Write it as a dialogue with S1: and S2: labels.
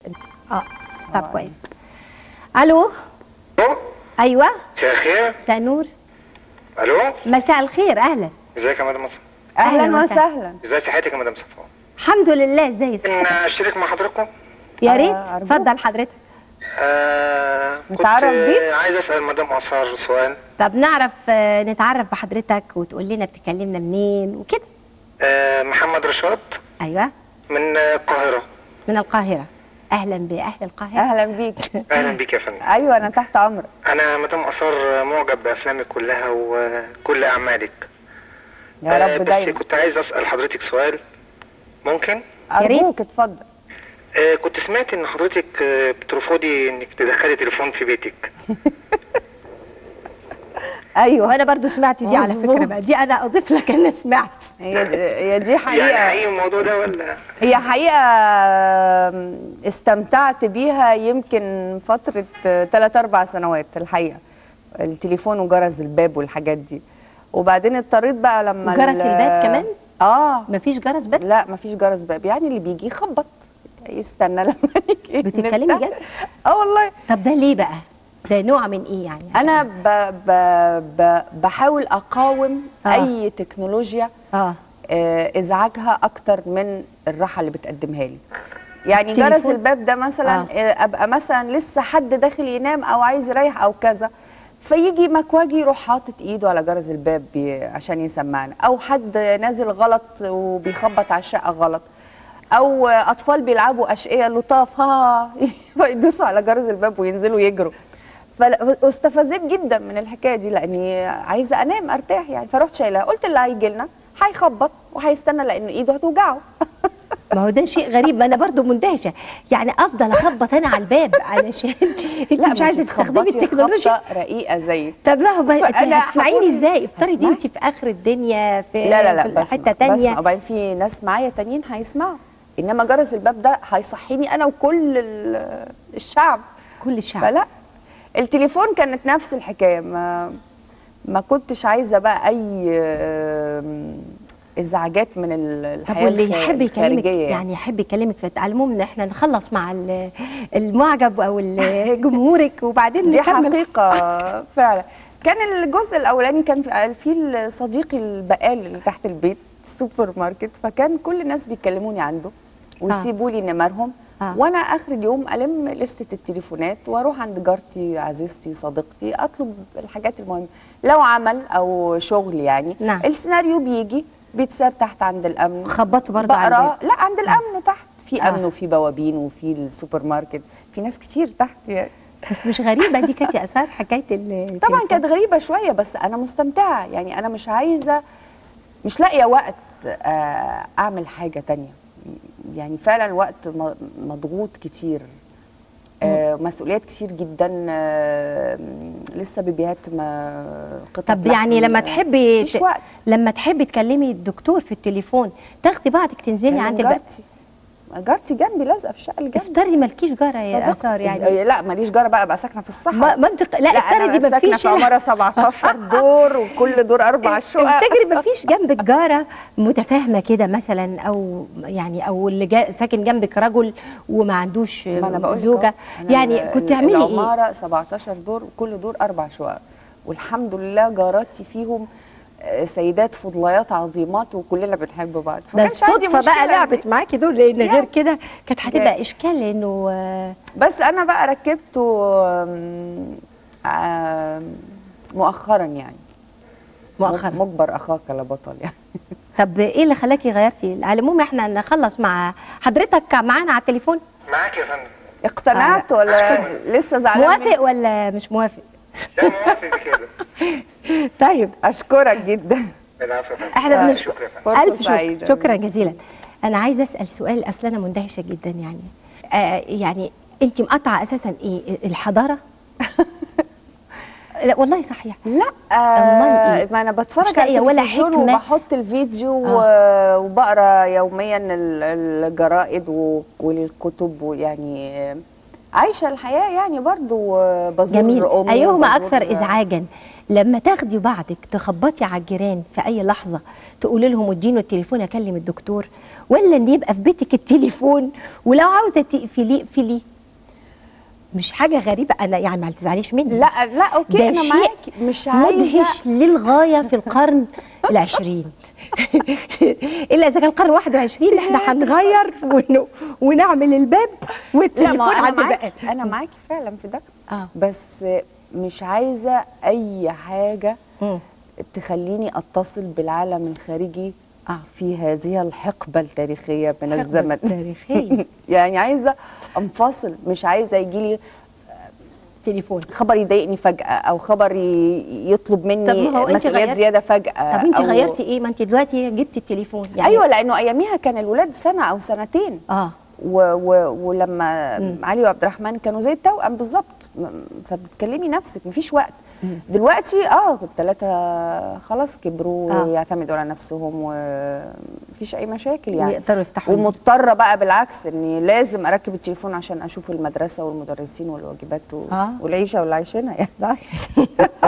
S1: اه طب كويس الو
S2: الو
S1: ايوه
S2: مساء الخير
S1: مساء النور
S2: الو
S1: مساء الخير اهلا
S2: ازيك يا مدام مصر
S1: أهلاً
S3: اهلا
S1: وسهلاً.
S3: وسهلا
S2: ازاي صحتك يا مدام صفوان
S1: الحمد لله ازاي
S2: ان اشترك مع حضراتكم
S1: يا
S3: آه،
S1: ريت
S3: أرجوك.
S1: اتفضل حضرتك
S2: آه كنت
S3: نتعرف بيك؟
S2: آه، عايز اسال مدام اثار سؤال
S1: طب نعرف آه، نتعرف بحضرتك وتقول لنا بتكلمنا منين وكده
S2: آه محمد رشاد
S1: ايوه
S2: من آه، القاهره
S1: من القاهره اهلا باهل القاهره
S3: اهلا بيك
S2: اهلا بيك يا فندم
S3: ايوه انا تحت امرك
S2: انا مدام اثار معجب بافلامك كلها وكل اعمالك
S3: يا
S2: آه،
S3: رب
S2: بس
S3: دايما
S2: كنت عايز اسال حضرتك سؤال ممكن
S1: يا ريت.
S3: ارجوك اتفضل
S2: آه كنت سمعت ان حضرتك آه، بترفضي انك تدخلي تليفون في بيتك
S3: ايوه
S1: وانا برضو سمعت دي على
S3: مظبوط.
S1: فكره بقى دي انا اضيف لك انا سمعت
S3: هي دي, هي دي
S2: يعني
S3: حقيقه
S2: حقيقي الموضوع ده ولا
S3: هي حقيقه استمتعت بيها يمكن فتره 3 4 سنوات الحقيقه التليفون وجرس الباب والحاجات دي وبعدين اضطريت بقى لما
S1: وجرس
S3: ال-
S1: الباب كمان؟
S3: اه
S1: مفيش جرس باب
S3: لا مفيش جرس باب يعني اللي بيجي يخبط يستنى لما يجي
S1: بتتكلمي
S3: نفتح.
S1: جد؟
S3: اه والله
S1: طب ده ليه بقى ده نوع من ايه يعني
S3: انا ب ب ب بحاول اقاوم
S1: آه.
S3: آه. اي تكنولوجيا
S1: اه
S3: آه، ازعاجها اكتر من الراحه اللي بتقدمها لي يعني
S1: تليفون؟
S3: جرس الباب ده مثلا
S1: آه.
S3: آه. ابقى مثلا لسه حد داخل ينام او عايز يريح او كذا فيجي مكواجي يروح حاطط ايده على جرس الباب بي- عشان يسمعنا او حد نازل غلط وبيخبط على الشقه غلط او اطفال بيلعبوا اشقيه لطاف ها فيدوسوا على جرس الباب وينزلوا يجروا فاستفزت جدا من الحكايه دي لاني عايزه انام ارتاح يعني فرحت شايلها قلت اللي هيجي لنا هيخبط وهيستنى لان ايده هتوجعه
S1: ما هو ده شيء غريب ما انا برضو مندهشه يعني افضل اخبط انا على الباب علشان انت مش عايزه تستخدمي التكنولوجيا
S3: خبطة رقيقه زي
S1: طب ما هو بقى
S3: فأنا
S1: هتسمعيني
S3: هقول-
S1: ازاي افترضي
S3: هسمعك.
S1: انت في اخر الدنيا في
S3: لا لا لا
S1: في
S3: بسمع
S1: حته
S3: بسمع
S1: تانية
S3: وبعدين في ناس معايا تانيين هيسمعوا انما جرس الباب ده هيصحيني انا وكل ال- الشعب
S1: كل الشعب
S3: فلا التليفون كانت نفس الحكايه ما ما كنتش عايزه بقى اي آم، ازعاجات من ال-
S1: طب
S3: الحياه
S1: واللي
S3: الخ-
S1: يحب يكلمك
S3: الخارجيه
S1: يعني
S3: يعني
S1: يحب يكلمك في على المهم ان احنا نخلص مع ال- المعجب او ال- جمهورك وبعدين
S3: دي
S1: نكمل
S3: حقيقه فعلا كان الجزء الاولاني كان في- في صديقي البقال اللي تحت البيت السوبر ماركت فكان كل الناس بيكلموني عنده ويسيبوا لي نمرهم
S1: آه.
S3: وانا اخر اليوم الم لستة التليفونات واروح عند جارتي عزيزتي صديقتي اطلب الحاجات المهمه لو عمل او شغل يعني
S1: نعم.
S3: السيناريو بيجي بيتساب تحت عند الامن
S1: خبطوا برضه على
S3: بقرا
S1: الباب
S3: لا عند الامن تحت في
S1: آه.
S3: امن وفي بوابين وفي السوبر ماركت في ناس كتير تحت يعني
S1: بس مش غريبه دي كانت يا اثار حكايه ال-
S3: طبعا
S1: التليفون.
S3: كانت غريبه شويه بس انا مستمتعه يعني انا مش عايزه مش لاقيه وقت آه، اعمل حاجه تانية يعني فعلا وقت م- مضغوط كتير آه، مسؤوليات كتير جدا آه، لسه بيبيهات ما قطع
S1: طب يعني لما تحبي
S3: مفيش
S1: ت-
S3: وقت
S1: لما تحبي تكلمي الدكتور في التليفون تاخدي بعضك تنزلي
S3: يعني
S1: عند الباب
S3: جارتي جارتي جنبي لازقه في الشقه اللي جنبي
S1: افترضي مالكيش جاره يا
S3: صديقتي.
S1: اثار يعني
S3: لا ماليش جاره بقى ابقى ساكنه في الصحراء
S1: ما- منطق لا
S3: لا انا
S1: افترضي
S3: بقى ساكنه
S1: مفيش
S3: في عماره 17 دور وكل دور اربع شقق
S1: افتكري مفيش جنبك جاره متفاهمه كده مثلا او يعني او اللي جا ساكن جنبك رجل وما عندوش
S3: ما انا بقول لك
S1: زوجه
S3: أهو. أنا
S1: يعني
S3: ال-
S1: كنت تعملي ايه
S3: العماره 17 دور وكل دور اربع شقق والحمد لله جاراتي فيهم آه، سيدات فضليات عظيمات وكلنا بنحب بعض فما
S1: ده
S3: كانش عندي
S1: الصدفه
S3: مشكلة
S1: بقى
S3: دي.
S1: لعبت معاكي دول لان
S3: يعني.
S1: غير كده كانت هتبقى
S3: يعني.
S1: اشكال لانه آه،
S3: بس انا بقى ركبته آم، آم، مؤخرا يعني
S1: مؤخرا
S3: مجبر اخاك لبطل يعني
S1: طب ايه اللي خلاكي غيرتي على العموم احنا نخلص مع حضرتك معانا على التليفون
S2: معاك يا فندم
S3: اقتنعت ولا لسه زعلان مني؟
S1: موافق ولا مش موافق
S2: لا موافق بكده
S1: طيب
S3: اشكرك جدا
S2: العفو يا فندم
S1: احنا
S3: آه،
S1: بنشكر
S2: شكرا يا فندم
S3: فرصة
S1: الف شكر
S3: سعيدة.
S1: شكرا جزيلا انا عايزه اسال سؤال اصل انا مندهشه جدا يعني آه يعني انت مقطعه اساسا ايه الحضاره لا والله صحيح
S3: لا
S1: أمال
S3: آه
S1: إيه؟
S3: ما انا بتفرج
S1: مش
S3: على
S1: لاقية ولا
S3: التلفزيون
S1: حكمة.
S3: وبحط الفيديو و- وبقرا يوميا ال- الجرائد و- والكتب ويعني آه، عايشه الحياه يعني برضو آه، بزور
S1: جميل
S3: امي
S1: ايهما
S3: وبزور-
S1: اكثر ازعاجا لما تاخدي بعضك تخبطي على الجيران في اي لحظه تقولي لهم اديني التليفون اكلم الدكتور ولا ان يبقى في بيتك التليفون ولو عاوزه تقفليه اقفليه مش حاجه غريبه انا يعني ما تزعليش مني
S3: لا لا اوكي
S1: ده
S3: انا
S1: شيء
S3: معاكي مش عايزه
S1: مدهش للغايه في القرن العشرين الا اذا كان القرن 21 احنا هنغير ون... ونعمل الباب
S3: لا
S1: والتليفون
S3: ما انا
S1: عند
S3: معاكي
S1: بقى
S3: انا معاكي فعلا في ده
S1: اه
S3: بس مش عايزه اي حاجه
S1: مم.
S3: تخليني اتصل بالعالم الخارجي
S1: اه
S3: في هذه الحقبه التاريخيه من
S1: حقبة
S3: الزمن
S1: تاريخية.
S3: يعني عايزه انفصل مش عايزه يجي لي
S1: تليفون
S3: خبر يضايقني فجاه او خبر ي- يطلب مني
S1: طب ما هو أنت
S3: مسؤوليات
S1: غيرت-
S3: زياده فجاه
S1: طب انت
S3: أو-
S1: غيرتي ايه ما انت دلوقتي جبتي التليفون يعني
S3: ايوه لانه اياميها كان الولاد سنه او سنتين
S1: اه
S3: و و ولما علي وعبد الرحمن كانوا زي التوأم بالظبط م- فبتكلمي نفسك مفيش وقت دلوقتي اه الثلاثه خلاص كبروا
S1: آه.
S3: ويعتمدوا على نفسهم ومفيش اي مشاكل يعني
S1: ويقدروا يفتحوا
S3: ومضطره بقى بالعكس اني لازم اركب التليفون عشان اشوف المدرسه والمدرسين والواجبات و...
S1: آه.
S3: والعيشه واللي عايشينها يعني
S1: ده